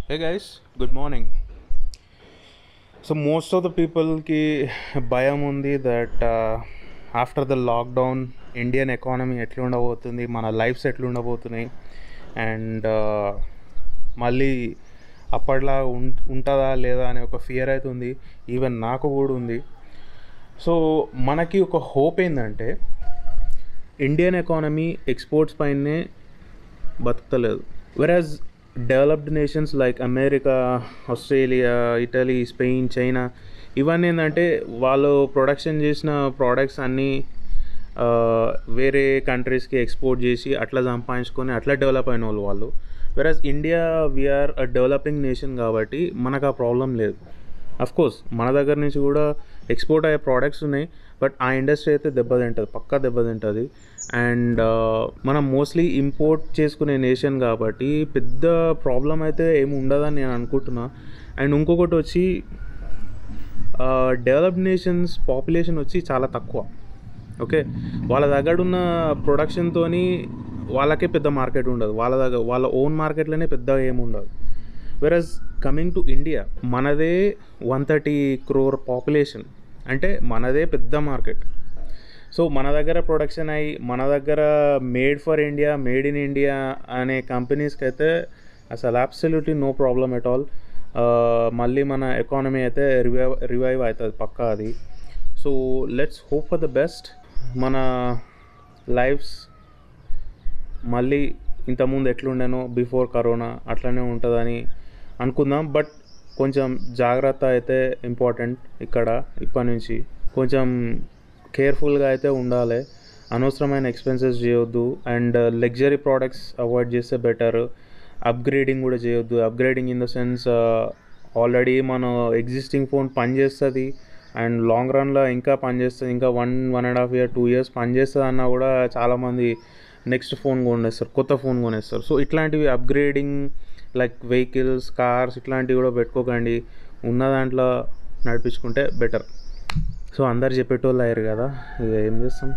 Hey guys, good morning. So most of the పీపుల్కి భయం ఉంది that after the lockdown Indian economy ఎట్లా ఉండబోతుంది మన లైఫ్స్ ఎట్లా ఉండబోతున్నాయి అండ్ మళ్ళీ అప్పట్లా ఉం ఉంటుందా లేదా అనే ఒక ఫియర్ అయితే ఉంది ఈవెన్ నాకు కూడా ఉంది సో మనకి ఒక హోప్ ఏంటంటే ఇండియన్ ఎకానమీ ఎక్స్పోర్ట్స్ పైనే బతుకుతలేదు whereas developed nations like America Australia Italy Spain China ఇవన్నీ ఏంటంటే వాళ్ళు ప్రొడక్షన్ చేసిన ప్రోడక్ట్స్ అన్నీ ఆ, వేరే కంట్రీస్కి ఎక్స్పోర్ట్ చేసి అట్లా సంపాదించుకొని అట్లా డెవలప్ అయిన వాళ్ళు వాళ్ళు whereas India we're a developing nation కాబట్టి మనకు ఆ ప్రాబ్లం లేదు అఫ్ కోర్స్ మన దగ్గర నుంచి కూడా ఎక్స్పోర్ట్ అయ్యే ప్రోడక్ట్స్ ఉన్నాయి బట్ ఆ ఇండస్ట్రీ అయితే దెబ్బతింటుంది పక్కా దెబ్బతింటుంది అండ్ మనం మోస్ట్లీ ఇంపోర్ట్ చేసుకునే నేషన్ కాబట్టి పెద్ద ప్రాబ్లం అయితే ఏమి ఉండదని నేను అనుకుంటున్నా అండ్ ఇంకొకటి వచ్చి డెవలప్డ్ నేషన్స్ పాపులేషన్ వచ్చి చాలా తక్కువ ఓకే వాళ్ళ దగ్గర ఉన్న ప్రొడక్షన్తో వాళ్ళకే పెద్ద మార్కెట్ ఉండదు వాళ్ళ దగ్గర వాళ్ళ ఓన్ మార్కెట్లోనే పెద్ద ఏమి ఉండదు వెరస్ కమింగ్ టు ఇండియా మనదే వన్ థర్టీ క్రోర్ పాపులేషన్ అంటే మనదే పెద్ద మార్కెట్ సో మన దగ్గర ప్రొడక్షన్ అయ్యి మన దగ్గర made for India made in India అనే కంపెనీస్కి అయితే అసలు absolutely no problem at all మళ్ళీ మన ఎకానమీ అయితే రివైవ్ రివైవ్ అవుతుంది పక్కా అది so let's hope for the best మన లైఫ్స్ మళ్ళీ ఇంతకుముందు ఎట్లుండేనో బిఫోర్ కరోనా అట్లనే ఉంటుందని అనుకుందాం బట్ కొంచెం జాగ్రత్త అయితే ఇంపార్టెంట్ ఇక్కడ ఇప్పటి నుంచి కొంచెం కేర్ఫుల్గా అయితే ఉండాలి అనవసరమైన ఎక్స్పెన్సెస్ చేయొద్దు అండ్ లగ్జరీ ప్రోడక్ట్స్ అవాయిడ్ చేస్తే బెటర్ అప్గ్రేడింగ్ కూడా చేయొద్దు upgrading in the sense already మన ఎగ్జిస్టింగ్ ఫోన్ పనిచేస్తుంది అండ్ లాంగ్ రన్లో ఇంకా పనిచేస్తుంది ఇంకా one one and half year two years పనిచేస్తుంది అన్నా కూడా చాలామంది నెక్స్ట్ ఫోన్ కొనేస్తారు కొత్త ఫోన్ కొనేస్తారు సో ఇట్లాంటివి అప్గ్రేడింగ్ లైక్ వెహికల్స్ కార్స్ ఇట్లాంటివి కూడా పెట్టుకోకండి ఉన్న దాంట్లో నడిపించుకుంటే బెటర్ సో అందరు చెప్పేటోళ్ళు అయ్యారు కదా ఇక ఏం చేస్తాం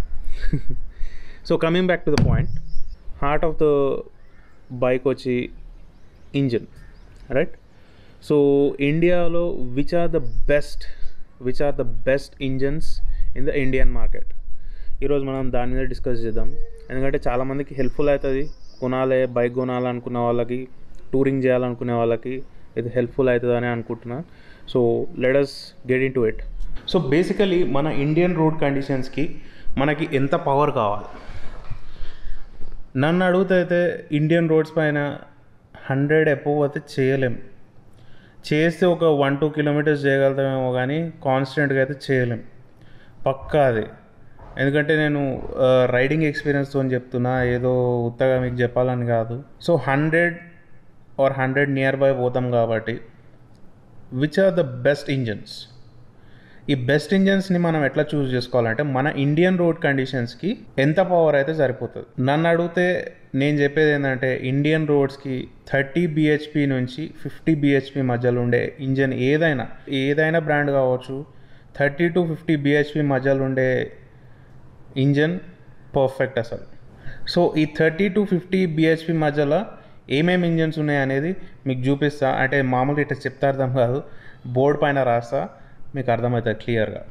so coming back to the point heart of the bike వచ్చి ఇంజిన్ రైట్ సో ఇండియాలో which are the best which are the best engines in the Indian market ఈరోజు మనం దాని మీద డిస్కస్ చేద్దాం ఎందుకంటే చాలామందికి హెల్ప్ఫుల్ అవుతుంది కొనాలి బైక్ కొనాలనుకున్న వాళ్ళకి టూరింగ్ చేయాలనుకునే వాళ్ళకి ఇది హెల్ప్ఫుల్ అవుతుందని అనుకుంటున్నా so let's get into it so సో బేసికలీ మన ఇండియన్ రోడ్ కండిషన్స్కి మనకి ఎంత పవర్ కావాలి నన్ను అడిగితే అయితే ఇండియన్ రోడ్స్ పైన హండ్రెడ్ అబోవ్ అయితే చేయలేం చేస్తే ఒక వన్ టూ కిలోమీటర్స్ చేయగలుగుతామేమో కానీ కాన్స్టెంట్గా అయితే చేయలేం పక్కా అది ఎందుకంటే నేను రైడింగ్ ఎక్స్పీరియన్స్తో చెప్తున్నా ఏదో ఉత్తగా మీకు చెప్పాలని కాదు so hundred or hundred near by పోతాం కాబట్టి which are the best engines ఈ బెస్ట్ ఇంజన్స్ని మనం ఎట్లా చూస్ చేసుకోవాలంటే మన ఇండియన్ రోడ్ కండిషన్స్కి ఎంత పవర్ అయితే సరిపోతుంది నన్ను అడిగితే నేను చెప్పేది ఏంటంటే ఇండియన్ రోడ్స్కి థర్టీ బిహెచ్పి నుంచి ఫిఫ్టీ బిహెచ్పి మధ్యలో ఉండే ఇంజన్ ఏదైనా ఏదైనా బ్రాండ్ కావచ్చు థర్టీ టు ఫిఫ్టీ బిహెచ్పి మధ్యలో ఉండే ఇంజన్ పర్ఫెక్ట్ అసలు సో ఈ థర్టీ టు ఫిఫ్టీ బిహెచ్పి మధ్యలో ఏమేమి ఇంజన్స్ ఉన్నాయి అనేది మీకు చూపిస్తా అంటే మామూలుగా ఇట్లా చెప్తే అర్థం కాదు బోర్డు పైన రాస్తా మీకు అర్థమవుతుంది క్లియర్గా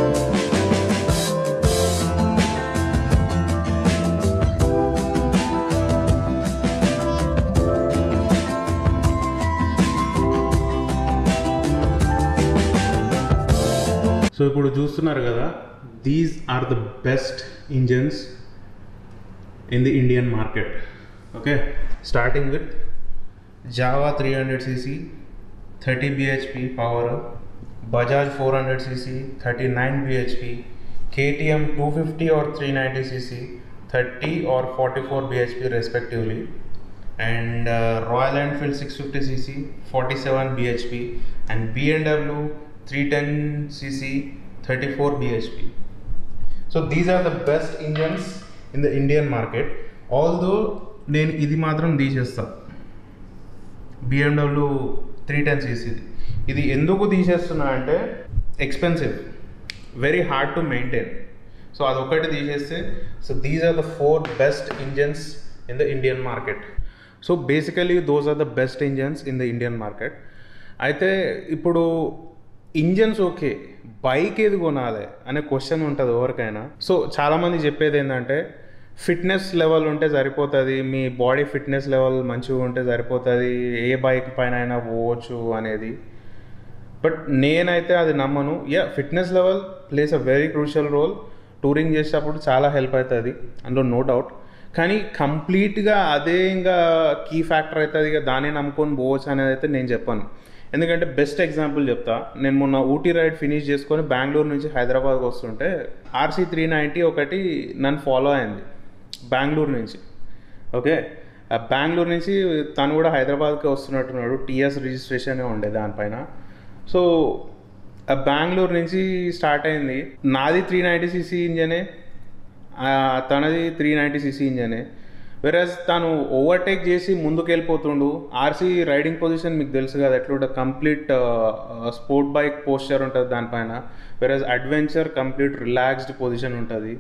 సో ఇప్పుడు చూస్తున్నారు కదా these are the best engines in the Indian market okay starting with Jawa three hundred CC thirty BHP power Bajaj four hundred CC thirty nine BHP KTM two fifty or three ninety CC thirty or forty four BHP respectively and Royal Enfield six fifty CC forty seven BHP and BMW three ten CC thirty four BHP so these are the best engines in the Indian market although నేను ఇది మాత్రం తీసేస్తా BMW three ten సీసీది ఇది ఎందుకు తీసేస్తున్నా అంటే expensive very hard to maintain so అదొకటి తీసేస్తే so these are the four best engines in the Indian market so basically those are the best engines in the Indian market అయితే ఇప్పుడు engines okay bike ఏది కొనాలి అనే question ఉంటుంది ఎవరికైనా so చాలామంది చెప్పేది ఏంటంటే ఫిట్నెస్ లెవెల్ ఉంటే సరిపోతుంది మీ బాడీ ఫిట్నెస్ లెవెల్ మంచిగా ఉంటే సరిపోతుంది ఏ బైక్ పైన అయినా పోవచ్చు అనేది బట్ నేనైతే అది నమ్మను yeah fitness level plays a very crucial role touring చేసేటప్పుడు చాలా హెల్ప్ అవుతుంది అందులో నో డౌట్ కానీ కంప్లీట్గా అదే ఇంకా కీ ఫ్యాక్టర్ అవుతుంది ఇక దాన్ని నమ్ముకొని పోవచ్చు అనేది అయితే నేను చెప్పాను ఎందుకంటే బెస్ట్ ఎగ్జాంపుల్ చెప్తా నేను మొన్న ఊటీ రైడ్ ఫినిష్ చేసుకొని బెంగళూరు నుంచి హైదరాబాద్కి వస్తుంటే ఆర్సీ త్రీ నైంటీ ఒకటి నన్ను ఫాలో అయింది బెంగళూరు నుంచి ఓకే ఆ బెంగళూరు నుంచి తను కూడా హైదరాబాద్కి వస్తున్నట్టున్నాడు టీఎస్ రిజిస్ట్రేషన్ ఉండే దానిపైన సో ఆ బెంగళూరు నుంచి స్టార్ట్ అయింది నాది త్రీ నైంటీ సీసీ ఇంజనే ఆ, తనది త్రీ నైంటీ సీసీ ఇంజనే వెరస్ తను ఓవర్టేక్ చేసి ముందుకు వెళ్ళిపోతుండు ఆర్సీ రైడింగ్ పొజిషన్ మీకు తెలుసు కదా ఎట్లుంటే కంప్లీట్ స్పోర్ట్ బైక్ పోస్చర్ ఉంటుంది దానిపైన versus adventure complete relaxed position ఉంటుంది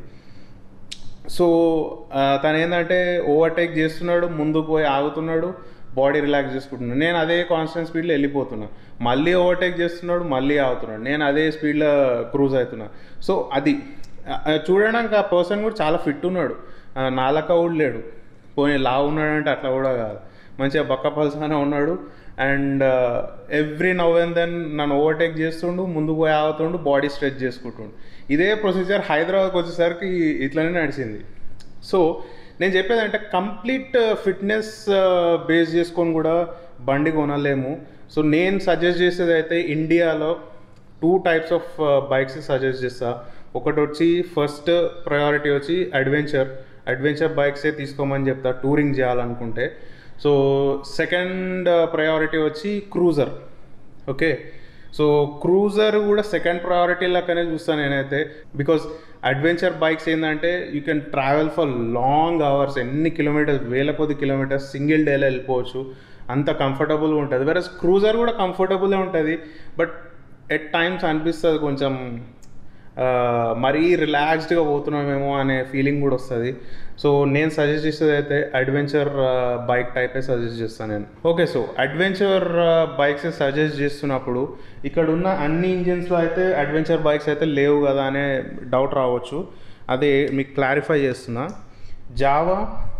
సో ఆ, తను ఏంటంటే ఓవర్టేక్ చేస్తున్నాడు ముందుకు పోయి ఆగుతున్నాడు బాడీ రిలాక్స్ చేసుకుంటున్నాడు నేను అదే కాన్స్టెంట్ స్పీడ్లో వెళ్ళిపోతున్నా మళ్ళీ ఓవర్టేక్ చేస్తున్నాడు మళ్ళీ ఆగుతున్నాడు నేను అదే స్పీడ్లో క్రూజ్ అవుతున్నా సో అది ఆ, ఆ, చూడడానికి ఆ పర్సన్ కూడా చాలా ఫిట్ ఉన్నాడు ఆ, నాలక కూడా లేడు పోనీ లా ఉన్నాడంటే అట్లా కూడా కాదు మంచిగా బక్క పల్సానే ఉన్నాడు and every now and then నన్ను ఓవర్టేక్ చేస్తుండు ముందుకు పోయి ఆగుతుండు బాడీ స్ట్రెచ్ చేసుకుంటుండు ఇదే ప్రొసీజర్ హైదరాబాద్కి వచ్చేసరికి ఇట్లనే నడిచింది సో నేను చెప్పేది అంటే కంప్లీట్ ఫిట్నెస్ బేస్ చేసుకొని కూడా బండి కొనలేము సో నేను సజెస్ట్ చేసేది అయితే ఇండియాలో two types of bikes suggest చేస్తా ఒకటి వచ్చి ఫస్ట్ ప్రయారిటీ వచ్చి అడ్వెంచర్ అడ్వెంచర్ బైక్సే తీసుకోమని చెప్తా టూరింగ్ చేయాలనుకుంటే సో సెకండ్ ప్రయారిటీ వచ్చి క్రూజర్ ఓకే సో క్రూజర్ కూడా సెకండ్ ప్రయారిటీ లెక్కనే చూస్తాను నేనైతే బికాస్ అడ్వెంచర్ బైక్స్ ఏంటంటే you can travel for long hours ఎన్ని కిలోమీటర్స్ వేల కొద్ది కిలోమీటర్స్ సింగిల్ డేలో వెళ్ళిపోవచ్చు అంత కంఫర్టబుల్గా ఉంటుంది వేరే క్రూజర్ కూడా కంఫర్టబులే ఉంటుంది బట్ ఎట్ టైమ్స్ అనిపిస్తుంది కొంచెం ఆ, మరీ రిలాక్స్డ్గా పోతున్నామేమో అనే ఫీలింగ్ కూడా వస్తుంది సో నేను సజెస్ట్ చేసేది అయితే అడ్వెంచర్ బైక్ టైపే సజెస్ట్ చేస్తాను నేను okay so adventure bikes suggest చేస్తున్నప్పుడు ఇక్కడ ఉన్న అన్ని ఇంజిన్స్లో అయితే అడ్వెంచర్ బైక్స్ అయితే లేవు కదా అనే డౌట్ రావచ్చు అదే మీకు క్లారిఫై చేస్తున్నా Jawa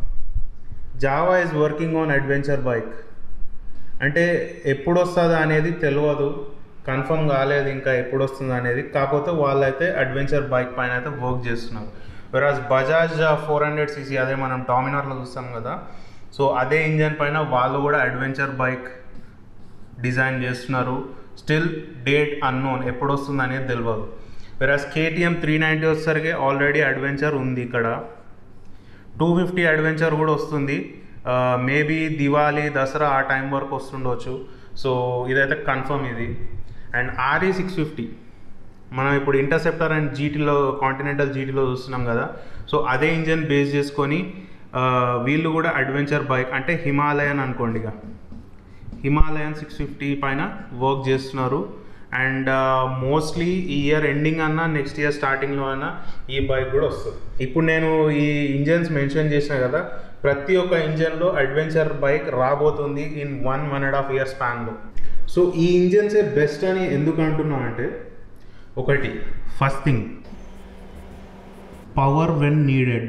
Jawa is working on adventure bike అంటే ఎప్పుడు వస్తుందా అనేది తెలియదు కన్ఫర్మ్ కాలేదు ఇంకా ఎప్పుడు వస్తుంది అనేది కాకపోతే వాళ్ళైతే అడ్వెంచర్ బైక్ పైన అయితే వర్క్ చేస్తున్నారు వెరాజ్ బజాజ్ ఫోర్ హండ్రెడ్ సీసీ అదే మనం డామినార్లో చూస్తాం కదా సో అదే ఇంజన్ పైన వాళ్ళు కూడా అడ్వెంచర్ బైక్ డిజైన్ చేస్తున్నారు స్టిల్ డేట్ అన్నోన్ ఎప్పుడు వస్తుంది అనేది తెలియదు వెరాజ్ కేటీఎం త్రీ నైంటీ వచ్చేసరికి ఆల్రెడీ అడ్వెంచర్ ఉంది ఇక్కడ టూ ఫిఫ్టీ అడ్వెంచర్ కూడా వస్తుంది మేబీ దివాళీ దసరా ఆ టైం వరకు వస్తుండొచ్చు సో ఇదైతే కన్ఫర్మ్ ఇది అండ్ ఆర్ఈ సిక్స్ ఫిఫ్టీ మనం ఇప్పుడు ఇంటర్సెప్టర్ అండ్ జీటీలో కాంటినెంటల్ జీటీలో చూస్తున్నాం కదా సో అదే ఇంజన్ బేస్ చేసుకొని ఆ, వీళ్ళు కూడా అడ్వెంచర్ బైక్ అంటే హిమాలయన్ అనుకోండి ఇక హిమాలయన్ సిక్స్ ఫిఫ్టీ పైన వర్క్ చేస్తున్నారు అండ్ మోస్ట్లీ ఈ ఇయర్ ఎండింగ్ అన్నా నెక్స్ట్ ఇయర్ స్టార్టింగ్లో అయినా ఈ బైక్ కూడా వస్తుంది ఇప్పుడు నేను ఈ ఇంజన్స్ మెన్షన్ చేసిన కదా ప్రతి ఒక్క ఇంజన్లో అడ్వెంచర్ బైక్ రాబోతుంది in one one and half year స్పాన్లో సో ఈ ఇంజన్సే బెస్ట్ అని ఎందుకు అంటున్నా అంటే ఒకటి first thing power when needed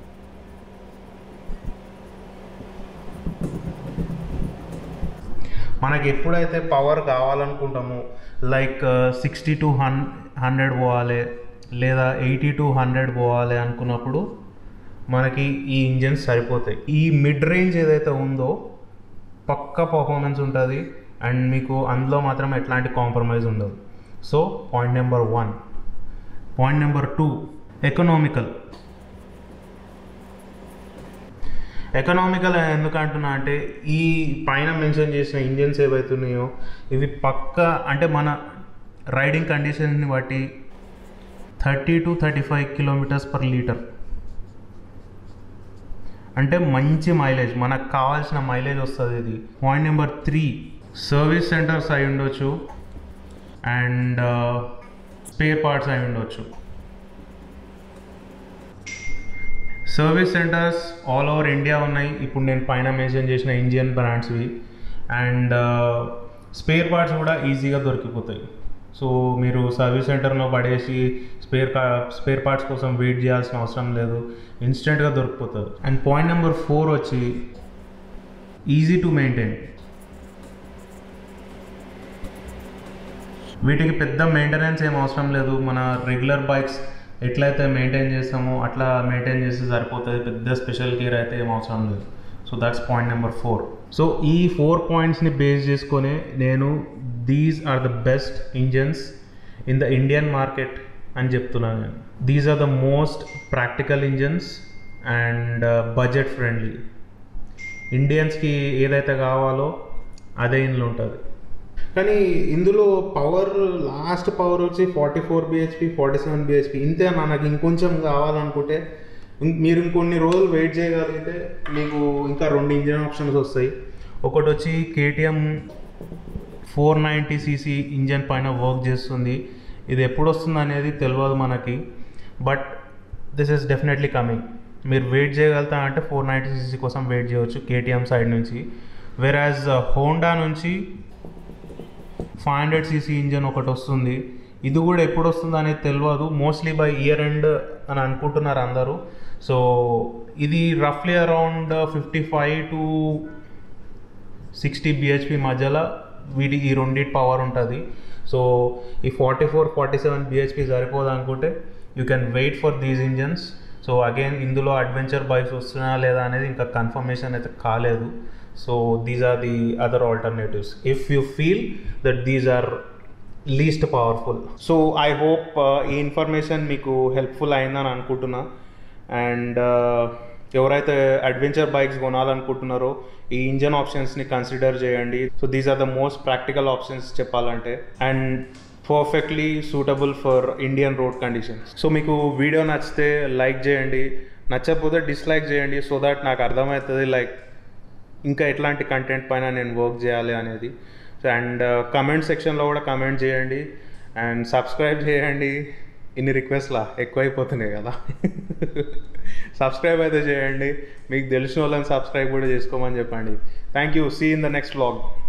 మనకి ఎప్పుడైతే పవర్ కావాలనుకుంటామో like sixty to hun hundred పోవాలి లేదా ఎయిటీ టు హండ్రెడ్ పోవాలి అనుకున్నప్పుడు మనకి ఈ ఇంజన్స్ సరిపోతాయి ఈ మిడ్ రేంజ్ ఏదైతే ఉందో పక్క పర్ఫార్మెన్స్ ఉంటుంది అండ్ మీకు అందులో మాత్రం ఎట్లాంటి కాంప్రమైజ్ ఉండదు so point number one point number two economical economical ఎందుకు అంటున్నా అంటే ఈ పైన మెన్షన్ చేసిన ఇంజన్స్ ఏవైతున్నాయో ఇవి పక్క అంటే మన రైడింగ్ కండిషన్ని బట్టి thirty to thirty five kilometres per litre అంటే మంచి మైలేజ్ మనకు కావాల్సిన మైలేజ్ వస్తుంది ఇది point number three service centres అయి ఉండొచ్చు అండ్ స్పేర్ పార్ట్స్ అయి ఉండొచ్చు service centres all over India ఉన్నాయి ఇప్పుడు నేను పైన మెన్షన్ చేసిన ఇండియన్ బ్రాండ్స్వి అండ్ స్పేర్ పార్ట్స్ కూడా ఈజీగా దొరికిపోతాయి సో మీరు సర్వీస్ సెంటర్లో పడేసి స్పేర్ కా స్పేర్ పార్ట్స్ కోసం వెయిట్ చేయాల్సిన అవసరం లేదు ఇన్స్టెంట్గా దొరికిపోతుంది అండ్ పాయింట్ నెంబర్ ఫోర్ వచ్చి ఈజీ టు మెయింటైన్ వీటికి పెద్ద మెయింటెనెన్స్ ఏం అవసరం లేదు మన రెగ్యులర్ బైక్స్ ఎట్లయితే మెయింటైన్ చేస్తామో అట్లా మెయింటైన్ చేస్తే సరిపోతుంది పెద్ద స్పెషల్ కేర్ అయితే ఏం అవసరం లేదు so that's point number four so ఈ ఫోర్ పాయింట్స్ని బేస్ చేసుకొని నేను these are the best engines in the Indian market అని చెప్తున్నాను నేను these are the most practical engines and budget friendly ఇండియన్స్కి ఏదైతే కావాలో అదే ఇందులో ఉంటుంది కానీ ఇందులో పవర్ లాస్ట్ పవర్ వచ్చి forty four BHP forty seven BHP ఇంతే అన్న నాకు ఇంకొంచెం కావాలనుకుంటే ఇం- మీరు ఇంకొన్ని రోజులు వెయిట్ చేయగలిగితే మీకు ఇంకా రెండు ఇంజిన్ ఆప్షన్స్ వస్తాయి ఒకటి వచ్చి KTM four ninety CC engine పైన వర్క్ చేస్తుంది ఇది ఎప్పుడు వస్తుంది అనేది తెలియదు మనకి but this is definitely coming మీరు వెయిట్ చేయగలుగుతా అంటే ఫోర్ నైంటీ సీసీ కోసం వెయిట్ చేయవచ్చు కేటీఎం సైడ్ నుంచి వెరాజ్ హోండా నుంచి ఫైవ్ హండ్రెడ్ సీసీ ఇంజన్ ఒకటి వస్తుంది ఇది కూడా ఎప్పుడు వస్తుంది అనేది తెలియదు మోస్ట్లీ బై ఇయర్ ఎండ్ అని అనుకుంటున్నారు అందరూ సో ఇది రఫ్లీ around fifty five to sixty BHP మధ్యలో వీటి ఈ రెండింటి పవర్ ఉంటుంది సో ఈ forty four forty seven BHP సరిపోదు అనుకుంటే you can wait for these engines so again ఇందులో అడ్వెంచర్ బైక్స్ వస్తున్నాయా లేదా అనేది ఇంకా కన్ఫర్మేషన్ అయితే కాలేదు so these are the other alternatives if you feel that these are least powerful so I hope ఈ ఇన్ఫర్మేషన్ మీకు హెల్ప్ఫుల్ అయిందని అనుకుంటున్నా అండ్ ఎవరైతే అడ్వెంచర్ బైక్స్ కొనాలనుకుంటున్నారో ఈ ఇంజన్ ఆప్షన్స్ని కన్సిడర్ చేయండి so these are the most practical options చెప్పాలంటే and perfectly suitable for Indian road conditions so మీకు వీడియో నచ్చితే లైక్ చేయండి నచ్చకపోతే డిస్లైక్ చేయండి సో దట్ నాకు అర్థమవుతుంది లైక్ ఇంకా ఎట్లాంటి కంటెంట్ పైన నేను వర్క్ చేయాలి అనేది అండ్ కమెంట్ సెక్షన్లో కూడా కమెంట్ చేయండి అండ్ సబ్స్క్రైబ్ చేయండి ఇన్ని రిక్వెస్ట్లా ఎక్కువైపోతున్నాయి కదా సబ్స్క్రైబ్ అయితే చేయండి మీకు తెలిసిన వాళ్ళని సబ్స్క్రైబ్ కూడా చేసుకోమని చెప్పండి thank you see in the next vlog